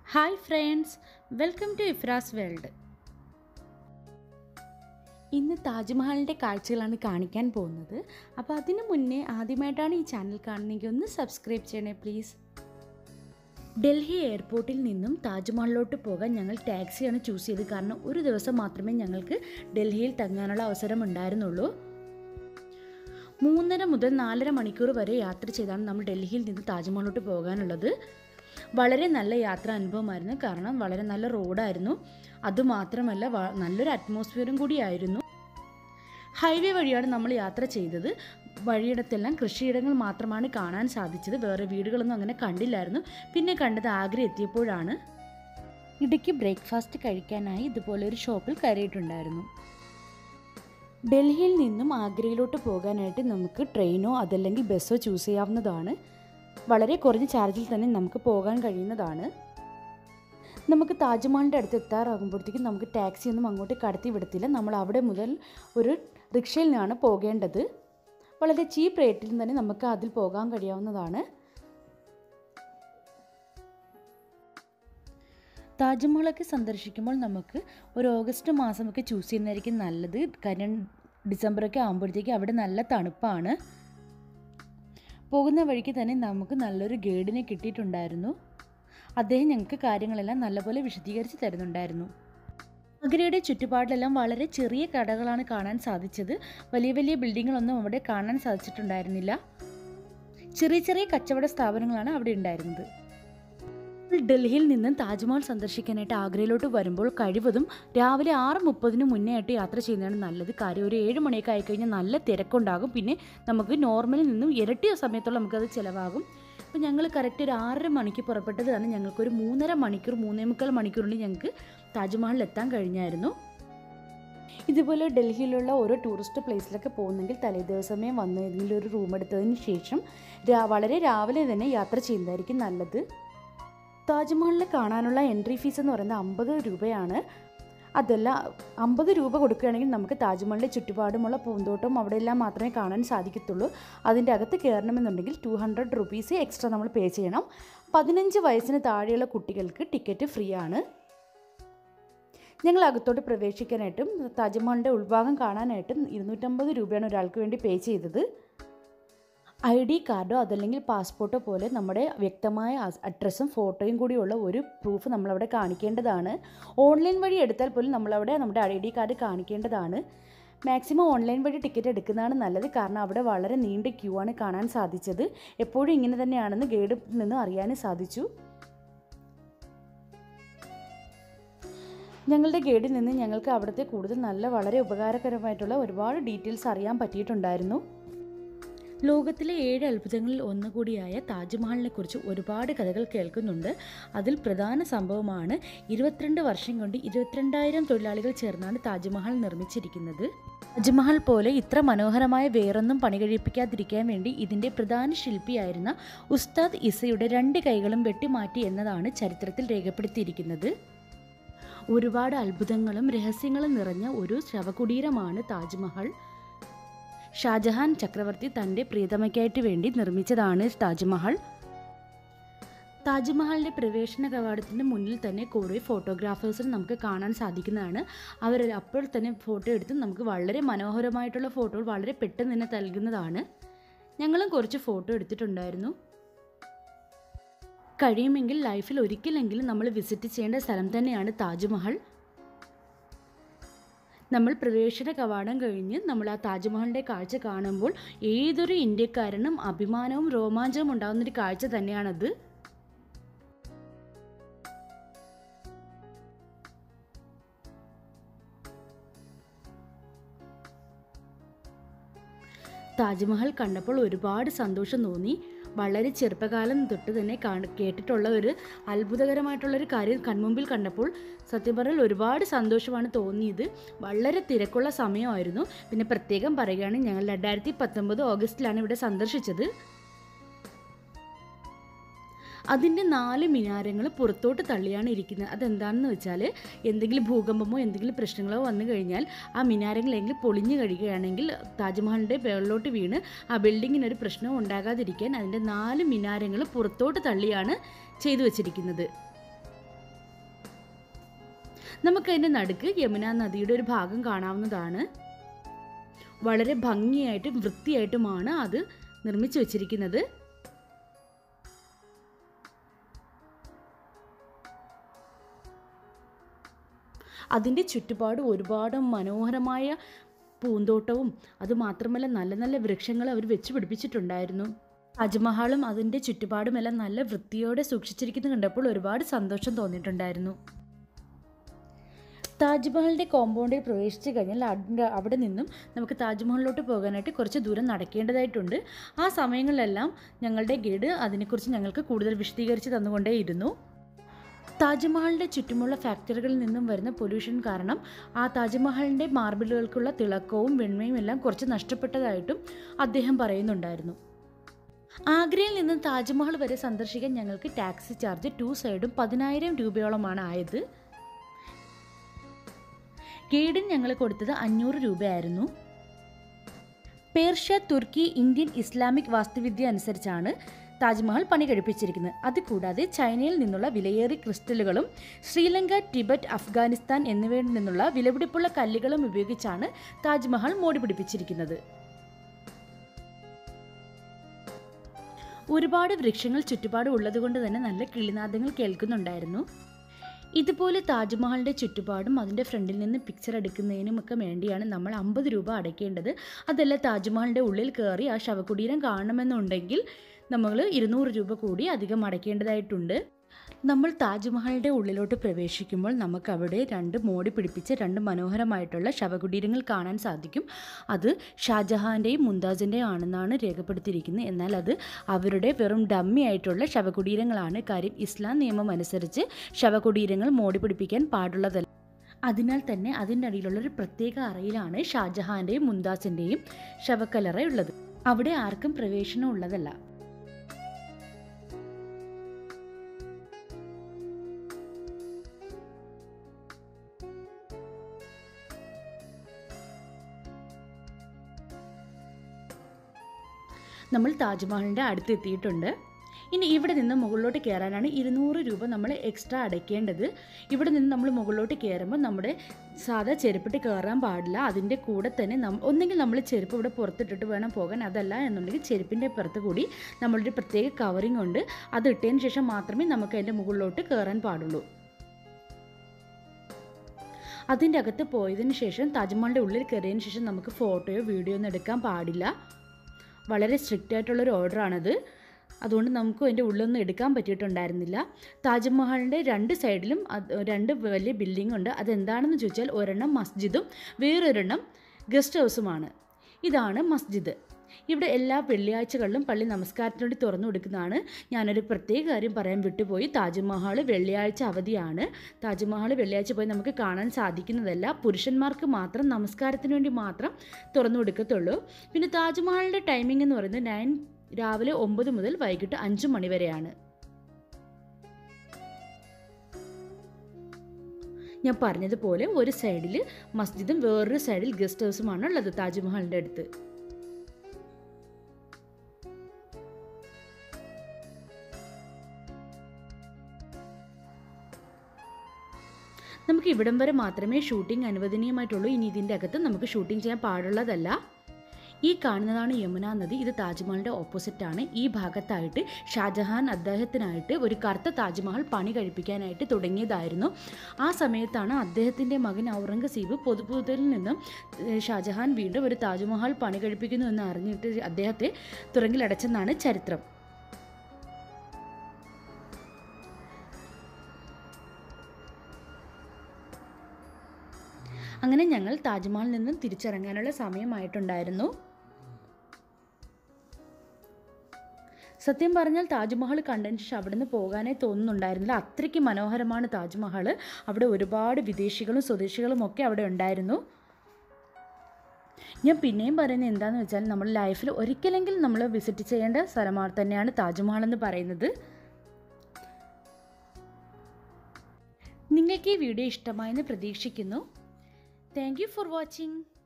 hi friends welcome to Ifras world ഇന്ന് താജ്മഹലിൻ്റെ കാഴ്ചകളാണ് കാണിക്കാൻ പോകുന്നത് അപ്പോൾ അതിനു മുന്നേ ആദ്യമായിട്ടാണ് ഈ ചാനൽ കാണുന്നതെങ്കിൽ ഒന്ന് സബ്സ്ക്രൈബ് ചെയ്യണേ പ്ലീസ് ഡൽഹി എയർപോർട്ടിൽ നിന്നും താജ്മഹലിലോട്ട് പോകാൻ ഞങ്ങൾ ടാക്സിയാണ് ചൂസ് ചെയ്തത് കാരണം ഒരു ദിവസം മാത്രമേ ഞങ്ങൾക്ക് ഡൽഹിയിൽ തങ്ങാനുള്ള അവസരം ഉണ്ടായിരുന്നുള്ളൂ മൂന്നര മുതൽ നാലര മണിക്കൂർ വരെ യാത്ര ചെയ്താണ് നമ്മൾ ഡൽഹിയിൽ നിന്ന് താജ്മഹലിലോട്ട് പോകാനുള്ളത് വളരെ നല്ല യാത്രാ അനുഭവമായിരുന്നു കാരണം വളരെ നല്ല റോഡായിരുന്നു അതുമാത്രമല്ല വ- നല്ലൊരു അറ്റ്മോസ്ഫിയറും കൂടിയായിരുന്നു ഹൈവേ വഴിയാണ് നമ്മൾ യാത്ര ചെയ്തത് വഴിയിടത്തെല്ലാം കൃഷിയിടങ്ങൾ മാത്രമാണ് കാണാൻ സാധിച്ചത് വേറെ വീടുകളൊന്നും അങ്ങനെ കണ്ടില്ലായിരുന്നു പിന്നെ കണ്ടത് ആഗ്ര എത്തിയപ്പോഴാണ് ഇടയ്ക്ക് ബ്രേക്ക്ഫാസ്റ്റ് കഴിക്കാനായി ഇതുപോലെ ഒരു ഷോപ്പിൽ കയറിയിട്ടുണ്ടായിരുന്നു ഡൽഹിയിൽ നിന്നും ആഗ്രയിലോട്ട് പോകാനായിട്ട് നമുക്ക് ട്രെയിനോ അതല്ലെങ്കിൽ ബസ്സോ ചൂസ് ചെയ്യാവുന്നതാണ് വളരെ കുറഞ്ഞ ചാർജിൽ തന്നെ നമുക്ക് പോകാൻ കഴിയുന്നതാണ് നമുക്ക് താജ്മഹലിൻ്റെ അടുത്ത് എത്താറാകുമ്പോഴത്തേക്കും നമുക്ക് ടാക്സി ഒന്നും അങ്ങോട്ട് കടത്തി വിടത്തില്ല നമ്മൾ അവിടെ മുതൽ ഒരു റിക്ഷയിൽ നിന്നാണ് പോകേണ്ടത് വളരെ ചീപ്പ് റേറ്റിൽ തന്നെ നമുക്ക് അതിൽ പോകാൻ കഴിയാവുന്നതാണ് താജ്മഹലൊക്കെ സന്ദർശിക്കുമ്പോൾ നമുക്ക് ഒരു ഓഗസ്റ്റ് മാസമൊക്കെ ചൂസ് ചെയ്യുന്നതായിരിക്കും നല്ലത് കാര്യം ഡിസംബറൊക്കെ ആകുമ്പോഴത്തേക്ക് അവിടെ നല്ല തണുപ്പാണ് പോകുന്ന വഴിക്ക് തന്നെ നമുക്ക് നല്ലൊരു ഗൈഡിനെ കിട്ടിയിട്ടുണ്ടായിരുന്നു അദ്ദേഹം ഞങ്ങൾക്ക് കാര്യങ്ങളെല്ലാം നല്ലപോലെ വിശദീകരിച്ച് തരുന്നുണ്ടായിരുന്നു ആഗ്രയുടെ ചുറ്റുപാടിലെല്ലാം വളരെ ചെറിയ കടകളാണ് കാണാൻ സാധിച്ചത് വലിയ വലിയ ബിൽഡിങ്ങുകളൊന്നും അവിടെ കാണാൻ സാധിച്ചിട്ടുണ്ടായിരുന്നില്ല ചെറിയ ചെറിയ കച്ചവട സ്ഥാപനങ്ങളാണ് അവിടെ ഉണ്ടായിരുന്നത് ഡൽഹിയിൽ നിന്ന് താജ്മഹൽ സന്ദർശിക്കാനായിട്ട് ആഗ്രയിലോട്ട് വരുമ്പോൾ കഴിവതും രാവിലെ ആറ് മുപ്പതിന് മുന്നേ ആയിട്ട് യാത്ര ചെയ്യുന്നതാണ് നല്ലത് കാര്യം ഒരു ഏഴ് മണിയൊക്കെ ആയിക്കഴിഞ്ഞാൽ നല്ല തിരക്കുണ്ടാകും പിന്നെ നമുക്ക് നോർമലിൽ നിന്നും ഇരട്ടി സമയത്തോളം നമുക്കത് ചിലവാകും അപ്പോൾ ഞങ്ങൾ കറക്റ്റ് ഒരു ആറര മണിക്ക് പുറപ്പെട്ടത് തന്നെ ഞങ്ങൾക്കൊരു മൂന്നര മണിക്കൂർ മൂന്നേ മുക്കാൽ മണിക്കൂറിന് ഞങ്ങൾക്ക് താജ്മഹലിൽ എത്താൻ കഴിഞ്ഞായിരുന്നു ഇതുപോലെ ഡൽഹിയിലുള്ള ഓരോ ടൂറിസ്റ്റ് പ്ലേസിലൊക്കെ പോകുന്നെങ്കിൽ തലേ ദിവസമേ വന്ന് ഏതെങ്കിലും ഒരു റൂം എടുത്തതിന് ശേഷം രാ- വളരെ രാവിലെ തന്നെ യാത്ര ചെയ്യുന്നതായിരിക്കും നല്ലത് താജ്മഹലിൽ കാണാനുള്ള എൻട്രി ഫീസ് എന്ന് പറയുന്നത് അമ്പത് രൂപയാണ് അതല്ല അമ്പത് രൂപ കൊടുക്കുകയാണെങ്കിൽ നമുക്ക് താജ്മഹലിൻ്റെ ചുറ്റുപാടുമുള്ള പൂന്തോട്ടം അവിടെയെല്ലാം മാത്രമേ കാണാൻ സാധിക്കത്തുള്ളൂ അതിൻ്റെ അകത്ത് കയറണമെന്നുണ്ടെങ്കിൽ ടു ഹൺഡ്രഡ് റുപ്പീസ് എക്സ്ട്രാ നമ്മൾ പേ ചെയ്യണം പതിനഞ്ച് വയസ്സിന് താഴെയുള്ള കുട്ടികൾക്ക് ടിക്കറ്റ് ഫ്രീ ആണ് ഞങ്ങൾ അകത്തോട്ട് പ്രവേശിക്കാനായിട്ടും താജ്മഹലിൻ്റെ ഉൾഭാഗം കാണാനായിട്ടും ഇരുന്നൂറ്റമ്പത് രൂപയാണ് ഒരാൾക്ക് വേണ്ടി പേ ചെയ്തത് ഐ ഡി കാർഡോ അതല്ലെങ്കിൽ പാസ്പോർട്ടോ പോലെ നമ്മുടെ വ്യക്തമായ അഡ്രസ്സും ഫോട്ടോയും കൂടിയുള്ള ഒരു പ്രൂഫ് നമ്മളവിടെ കാണിക്കേണ്ടതാണ് ഓൺലൈൻ വഴി എടുത്താൽ പോലും നമ്മളവിടെ നമ്മുടെ ഐ ഡി കാർഡ് കാണിക്കേണ്ടതാണ് മാക്സിമം ഓൺലൈൻ വഴി ടിക്കറ്റ് എടുക്കുന്നതാണ് നല്ലത് കാരണം അവിടെ വളരെ നീണ്ട ക്യൂ ആണ് കാണാൻ സാധിച്ചത് എപ്പോഴും ഇങ്ങനെ തന്നെയാണെന്ന് ഗൈഡിൽ നിന്ന് അറിയാനും സാധിച്ചു ഞങ്ങളുടെ ഗൈഡിൽ നിന്ന് ഞങ്ങൾക്ക് അവിടുത്തെ കൂടുതൽ നല്ല വളരെ ഉപകാരകരമായിട്ടുള്ള ഒരുപാട് ഡീറ്റെയിൽസ് അറിയാൻ പറ്റിയിട്ടുണ്ടായിരുന്നു ലോകത്തിലെ ഏഴ് അത്ഭുതങ്ങളിൽ ഒന്നുകൂടിയായ താജ്മഹലിനെ കുറിച്ച് ഒരുപാട് കഥകൾ കേൾക്കുന്നുണ്ട് അതിൽ പ്രധാന സംഭവമാണ് ഇരുപത്തിരണ്ട് വർഷം കൊണ്ട് ഇരുപത്തിരണ്ടായിരം തൊഴിലാളികൾ ചേർന്നാണ് താജ്മഹൽ നിർമ്മിച്ചിരിക്കുന്നത് താജ്മഹൽ പോലെ ഇത്ര മനോഹരമായ വേറൊന്നും പണി കഴിപ്പിക്കാതിരിക്കാൻ വേണ്ടി ഇതിൻ്റെ പ്രധാന ശില്പിയായിരുന്ന ഉസ്താദ് ഇസയുടെ രണ്ട് കൈകളും വെട്ടിമാറ്റി എന്നതാണ് ചരിത്രത്തിൽ രേഖപ്പെടുത്തിയിരിക്കുന്നത് ഒരുപാട് അത്ഭുതങ്ങളും രഹസ്യങ്ങളും നിറഞ്ഞ ഒരു ശവകുടീരമാണ് താജ്മഹൽ ഷാജഹാൻ ചക്രവർത്തി തൻ്റെ പ്രിയതമയ്ക്കായിട്ട് വേണ്ടി നിർമ്മിച്ചതാണ് താജ്മഹൽ താജ്മഹലിൻ്റെ പ്രവേശന കവാടത്തിൻ്റെ മുന്നിൽ തന്നെ കുറേ ഫോട്ടോഗ്രാഫേഴ്സിന് നമുക്ക് കാണാൻ സാധിക്കുന്നതാണ് അവർ അപ്പോൾ തന്നെ ഫോട്ടോ എടുത്ത് നമുക്ക് വളരെ മനോഹരമായിട്ടുള്ള ഫോട്ടോകൾ വളരെ പെട്ടെന്ന് തന്നെ നൽകുന്നതാണ് ഞങ്ങളും കുറച്ച് ഫോട്ടോ എടുത്തിട്ടുണ്ടായിരുന്നു കഴിയുമെങ്കിൽ ലൈഫിൽ ഒരിക്കലെങ്കിലും നമ്മൾ വിസിറ്റ് ചെയ്യേണ്ട സ്ഥലം തന്നെയാണ് താജ്മഹൽ നമ്മൾ പ്രവേശന കവാടം കഴിഞ്ഞ് നമ്മൾ ആ താജ്മഹലിൻ്റെ കാഴ്ച കാണുമ്പോൾ ഏതൊരു ഇന്ത്യക്കാരനും അഭിമാനവും രോമാഞ്ചവും ഉണ്ടാകുന്നൊരു കാഴ്ച തന്നെയാണത് താജ്മഹൽ കണ്ടപ്പോൾ ഒരുപാട് സന്തോഷം തോന്നി വളരെ ചെറുപ്പകാലം തൊട്ട് തന്നെ കാണ കേട്ടിട്ടുള്ള ഒരു അത്ഭുതകരമായിട്ടുള്ള ഒരു കാര്യം കൺമുമ്പിൽ കണ്ടപ്പോൾ സത്യം പറഞ്ഞാൽ ഒരുപാട് സന്തോഷമാണ് തോന്നിയത് വളരെ തിരക്കുള്ള സമയമായിരുന്നു പിന്നെ പ്രത്യേകം പറയുകയാണെങ്കിൽ ഞങ്ങൾ രണ്ടായിരത്തി പത്തൊമ്പത് ഓഗസ്റ്റിലാണ് ഇവിടെ സന്ദർശിച്ചത് അതിൻ്റെ നാല് മിനാരങ്ങൾ പുറത്തോട്ട് തള്ളിയാണ് ഇരിക്കുന്നത് അതെന്താണെന്ന് വെച്ചാൽ എന്തെങ്കിലും ഭൂകമ്പമോ എന്തെങ്കിലും പ്രശ്നങ്ങളോ വന്നു കഴിഞ്ഞാൽ ആ മിനാരങ്ങളെങ്കിലും പൊളിഞ്ഞു കഴിയുകയാണെങ്കിൽ താജ്മഹലിൻ്റെ മുകളിലോട്ട് വീണ് ആ ബിൽഡിങ്ങിനൊരു പ്രശ്നവും ഉണ്ടാകാതിരിക്കാൻ അതിൻ്റെ നാല് മിനാരങ്ങൾ പുറത്തോട്ട് തള്ളിയാണ് ചെയ്തു വച്ചിരിക്കുന്നത് നമുക്കതിൻ്റെ നടുക്ക് യമുന നദിയുടെ ഒരു ഭാഗം കാണാവുന്നതാണ് വളരെ ഭംഗിയായിട്ടും വൃത്തിയായിട്ടുമാണ് അത് നിർമ്മിച്ചു വച്ചിരിക്കുന്നത് അതിൻ്റെ ചുറ്റുപാട് ഒരുപാട് മനോഹരമായ പൂന്തോട്ടവും അതുമാത്രമല്ല നല്ല നല്ല വൃക്ഷങ്ങൾ അവർ വെച്ച് പിടിപ്പിച്ചിട്ടുണ്ടായിരുന്നു താജ്മഹാളും അതിൻ്റെ ചുറ്റുപാടുമെല്ലാം നല്ല വൃത്തിയോടെ സൂക്ഷിച്ചിരിക്കുന്നത് കണ്ടപ്പോൾ ഒരുപാട് സന്തോഷം തോന്നിയിട്ടുണ്ടായിരുന്നു താജ്മഹലിൻ്റെ കോമ്പൗണ്ടിൽ പ്രവേശിച്ച് കഴിഞ്ഞാൽ അതിൻ്റെ അവിടെ നിന്നും നമുക്ക് താജ്മഹലിലോട്ട് പോകാനായിട്ട് കുറച്ച് ദൂരം നടക്കേണ്ടതായിട്ടുണ്ട് ആ സമയങ്ങളിലെല്ലാം ഞങ്ങളുടെ ഗൈഡ് അതിനെക്കുറിച്ച് ഞങ്ങൾക്ക് കൂടുതൽ വിശദീകരിച്ച് തന്നുകൊണ്ടേയിരുന്നു താജ്മഹലിൻ്റെ ചുറ്റുമുള്ള ഫാക്ടറികളിൽ നിന്നും വരുന്ന പൊല്യൂഷൻ കാരണം ആ താജ്മഹലിൻ്റെ മാർബിളുകൾക്കുള്ള തിളക്കവും വെണ്മയും എല്ലാം കുറച്ച് നഷ്ടപ്പെട്ടതായിട്ടും അദ്ദേഹം പറയുന്നുണ്ടായിരുന്നു ആഗ്രയിൽ നിന്ന് താജ്മഹൽ വരെ സന്ദർശിക്കാൻ ഞങ്ങൾക്ക് ടാക്സി ചാർജ് ടു സൈഡും പതിനായിരം രൂപയോളമാണ് ആയത് ഗൈഡിന് ഞങ്ങൾ കൊടുത്തത് അഞ്ഞൂറ് രൂപയായിരുന്നു പേർഷ്യ തുർക്കി ഇന്ത്യൻ ഇസ്ലാമിക് വാസ്തുവിദ്യ അനുസരിച്ചാണ് താജ്മഹൽ പണി കഴിപ്പിച്ചിരിക്കുന്നത് അതുകൂടാതെ ചൈനയിൽ നിന്നുള്ള വിലയേറിയ ക്രിസ്റ്റലുകളും ശ്രീലങ്ക ടിബറ്റ് അഫ്ഗാനിസ്ഥാൻ എന്നിവയിൽ നിന്നുള്ള വിലപിടിപ്പുള്ള കല്ലുകളും ഉപയോഗിച്ചാണ് താജ്മഹൽ മോടി പിടിപ്പിച്ചിരിക്കുന്നത് ഒരുപാട് വൃക്ഷങ്ങൾ ചുറ്റുപാടും ഉള്ളതുകൊണ്ട് തന്നെ നല്ല കിളിനാദങ്ങൾ കേൾക്കുന്നുണ്ടായിരുന്നു ഇതുപോലെ താജ്മഹലിൻ്റെ ചുറ്റുപാടും അതിൻ്റെ ഫ്രണ്ടിൽ നിന്ന് പിക്ചർ എടുക്കുന്നതിനുമൊക്കെ വേണ്ടിയാണ് നമ്മൾ അമ്പത് രൂപ അടയ്ക്കേണ്ടത് അതല്ല താജ്മഹലിൻ്റെ ഉള്ളിൽ കയറി ആ ശവകുടീരം കാണണമെന്നുണ്ടെങ്കിൽ നമ്മൾ ഇരുന്നൂറ് രൂപ കൂടി അധികം അടയ്ക്കേണ്ടതായിട്ടുണ്ട് നമ്മൾ താജ്മഹലിൻ്റെ ഉള്ളിലോട്ട് പ്രവേശിക്കുമ്പോൾ നമുക്ക് അവിടെ രണ്ട് മോടി പിടിപ്പിച്ച രണ്ട് മനോഹരമായിട്ടുള്ള ശവകുടീരങ്ങൾ കാണാൻ സാധിക്കും അത് ഷാജഹാൻ്റെയും മുംതാസിൻ്റെയും ആണെന്നാണ് രേഖപ്പെടുത്തിയിരിക്കുന്നത് എന്നാൽ അത് അവരുടെ വെറും ഡമ്മി ആയിട്ടുള്ള ശവകുടീരങ്ങളാണ് കാര്യം ഇസ്ലാം നിയമം അനുസരിച്ച് ശവകുടീരങ്ങൾ മോടി പിടിപ്പിക്കാൻ പാടുള്ളതല്ല അതിനാൽ തന്നെ അതിൻ്റെ അടിയിലുള്ള ഒരു പ്രത്യേക അറയിലാണ് ഷാജഹാൻ്റെയും മുംതാസിൻ്റെയും ശവക്കലറ ഉള്ളത് അവിടെ ആർക്കും പ്രവേശനം ഉള്ളതല്ല നമ്മൾ താജ്മഹലിൻ്റെ അടുത്ത് എത്തിയിട്ടുണ്ട് ഇനി ഇവിടെ നിന്ന് മുകളിലോട്ട് കയറാനാണ് ഇരുന്നൂറ് രൂപ നമ്മൾ എക്സ്ട്രാ അടയ്ക്കേണ്ടത് ഇവിടെ നിന്ന് നമ്മൾ മുകളിലോട്ട് കയറുമ്പോൾ നമ്മുടെ സാധാ ചെരുപ്പിട്ട് കയറാൻ പാടില്ല അതിൻ്റെ കൂടെ തന്നെ നം ഒന്നെങ്കിൽ നമ്മൾ ചെരുപ്പ് ഇവിടെ പുറത്തിട്ടിട്ട് വേണം പോകാൻ അതല്ല എന്നുണ്ടെങ്കിൽ ചെരുപ്പിൻ്റെ പുറത്ത് കൂടി നമ്മളൊരു പ്രത്യേക കവറിങ് ഉണ്ട് അത് ഇട്ടതിന് ശേഷം മാത്രമേ നമുക്ക് അതിൻ്റെ മുകളിലോട്ട് കയറാൻ പാടുള്ളൂ അതിൻ്റെ അകത്ത് പോയതിന് ശേഷം താജ്മഹലിൻ്റെ ഉള്ളിൽ കയറിയതിന് ശേഷം നമുക്ക് ഫോട്ടോയോ വീഡിയോ ഒന്നും എടുക്കാൻ പാടില്ല വളരെ സ്ട്രിക്റ്റ് ആയിട്ടുള്ളൊരു ഓർഡറാണത് അതുകൊണ്ട് നമുക്കും അതിൻ്റെ ഉള്ളൊന്നും എടുക്കാൻ പറ്റിയിട്ടുണ്ടായിരുന്നില്ല താജ്മഹലിൻ്റെ രണ്ട് സൈഡിലും അത് രണ്ട് വലിയ ബിൽഡിംഗ് ഉണ്ട് അതെന്താണെന്ന് ചോദിച്ചാൽ ഒരെണ്ണം മസ്ജിദും വേറൊരെണ്ണം ഗസ്റ്റ് ഹൗസുമാണ് ഇതാണ് മസ്ജിദ് ഇവിടെ എല്ലാ വെള്ളിയാഴ്ചകളിലും പള്ളി നമസ്കാരത്തിന് വേണ്ടി തുറന്നു കൊടുക്കുന്നതാണ് ഞാനൊരു പ്രത്യേക കാര്യം പറയാൻ വിട്ടുപോയി താജ്മഹൽ വെള്ളിയാഴ്ച അവധിയാണ് താജ്മഹൽ വെള്ളിയാഴ്ച പോയി നമുക്ക് കാണാൻ സാധിക്കുന്നതല്ല പുരുഷന്മാർക്ക് മാത്രം നമസ്കാരത്തിന് വേണ്ടി മാത്രം തുറന്നു കൊടുക്കത്തുള്ളൂ പിന്നെ താജ്മഹലിൻ്റെ ടൈമിംഗ് എന്ന് പറയുന്നത് നയൻ രാവിലെ ഒമ്പത് മുതൽ വൈകിട്ട് അഞ്ച് മണി വരെയാണ് ഞാൻ പറഞ്ഞതുപോലെ ഒരു സൈഡിൽ മസ്ജിദും വേറൊരു സൈഡിൽ ഗസ്റ്റ് ഹൗസുമാണ് ഉള്ളത് താജ്മഹലിൻ്റെ അടുത്ത് നമുക്ക് ഇവിടം വരെ മാത്രമേ ഷൂട്ടിംഗ് അനുവദനീയമായിട്ടുള്ളൂ ഇനി ഇതിൻ്റെ അകത്ത് നമുക്ക് ഷൂട്ടിംഗ് ചെയ്യാൻ പാടുള്ളതല്ല ഈ കാണുന്നതാണ് യമുന നദി ഇത് താജ്മഹലിൻ്റെ ഓപ്പോസിറ്റാണ് ഈ ഭാഗത്തായിട്ട് ഷാജഹാൻ അദ്ദേഹത്തിനായിട്ട് ഒരു കറുത്ത താജ്മഹൽ പണി കഴിപ്പിക്കാനായിട്ട് തുടങ്ങിയതായിരുന്നു ആ സമയത്താണ് അദ്ദേഹത്തിൻ്റെ മകൻ ഔറംഗസീബ് പൊതുപുതലിൽ നിന്നും ഏഹ്, ഷാജഹാൻ വീണ്ടും ഒരു താജ്മഹൽ പണി കഴിപ്പിക്കുന്നു എന്ന് അറിഞ്ഞിട്ട് അദ്ദേഹത്തെ തുറങ്കിലടച്ചെന്നാണ് ചരിത്രം അങ്ങനെ ഞങ്ങൾ താജ്മഹലിൽ നിന്നും തിരിച്ചിറങ്ങാനുള്ള സമയമായിട്ടുണ്ടായിരുന്നു സത്യം പറഞ്ഞാൽ താജ്മഹൽ കണ്ടതിന് ശേഷം അവിടെ നിന്ന് പോകാനേ തോന്നുന്നുണ്ടായിരുന്നില്ല അത്രയ്ക്ക് മനോഹരമാണ് താജ്മഹൽ അവിടെ ഒരുപാട് വിദേശികളും സ്വദേശികളും ഒക്കെ അവിടെ ഉണ്ടായിരുന്നു ഞാൻ പിന്നെയും പറയുന്നത് എന്താണെന്ന് വെച്ചാൽ നമ്മൾ ലൈഫിൽ ഒരിക്കലെങ്കിലും നമ്മൾ വിസിറ്റ് ചെയ്യേണ്ട സ്ഥലമാണ് തന്നെയാണ് താജ്മഹൽ എന്ന് പറയുന്നത് നിങ്ങൾക്ക് ഈ വീഡിയോ ഇഷ്ടമായെന്ന് പ്രതീക്ഷിക്കുന്നു താങ്ക് യു ഫോർ വാച്ചിങ്